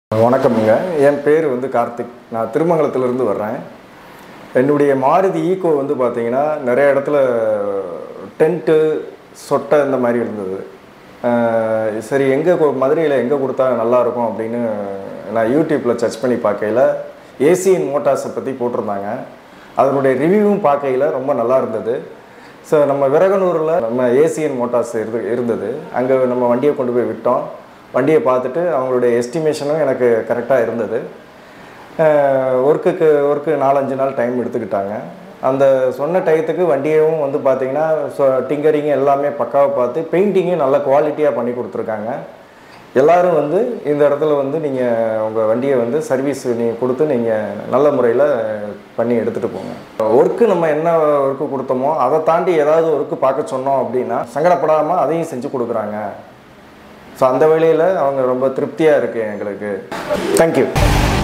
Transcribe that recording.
வணக்கமுங்க என் பேர் வந்து கார்த்திக் நான் திருமங்கலத்திலிருந்து வர்றேன் என்னுடைய மாருதி ஈகோ வந்து பார்த்தீங்கன்னா நிறைய இடத்துல டென்ட்டு சொட்டை இந்த மாதிரி இருந்தது அஹ் சரி எங்கே மதுரையில் எங்கே கொடுத்தா நல்லாயிருக்கும் அப்படின்னு நான் யூடியூப்பில் சர்ச் பண்ணி பார்க்கையில் ஏசியன் மோட்டார்ஸை பற்றி போட்டிருந்தாங்க அதனுடைய ரிவ்யூவும் பார்க்கையில் ரொம்ப நல்லா இருந்தது ஸோ நம்ம விரகனூரில் நம்ம ஏசியன் மோட்டார்ஸ் இருந்து இருந்தது அங்கே நம்ம வண்டியை கொண்டு போய் விட்டோம் வண்டியை பார்த்துட்டு அவங்களுடைய எஸ்டிமேஷனும் எனக்கு கரெக்டாக இருந்தது ஒர்க்குக்கு ஒர்க்கு நாலஞ்சு நாள் டைம் எடுத்துக்கிட்டாங்க அந்த சொன்ன டயத்துக்கு வண்டியவும் வந்து பார்த்தீங்கன்னா டிங்கரிங் எல்லாமே பக்காவாக பார்த்து பெயிண்டிங்கும் நல்ல குவாலிட்டியாக பண்ணி கொடுத்துருக்காங்க எல்லாரும் வந்து இந்த இடத்துல வந்து நீங்கள் உங்கள் வண்டியை வந்து சர்வீஸ் நீங்கள் கொடுத்து நீங்கள் நல்ல முறையில் பண்ணி எடுத்துகிட்டு போங்க ஒர்க்கு நம்ம என்ன ஒர்க்கு கொடுத்தோமோ அதை தாண்டி ஏதாவது ஒர்க்கு பார்க்க சொன்னோம் அப்படின்னா சங்கடப்படாமல் அதையும் செஞ்சு கொடுக்குறாங்க ஸோ அந்த வேலையில் அவங்க ரொம்ப திருப்தியாக இருக்குது எங்களுக்கு தேங்க்யூ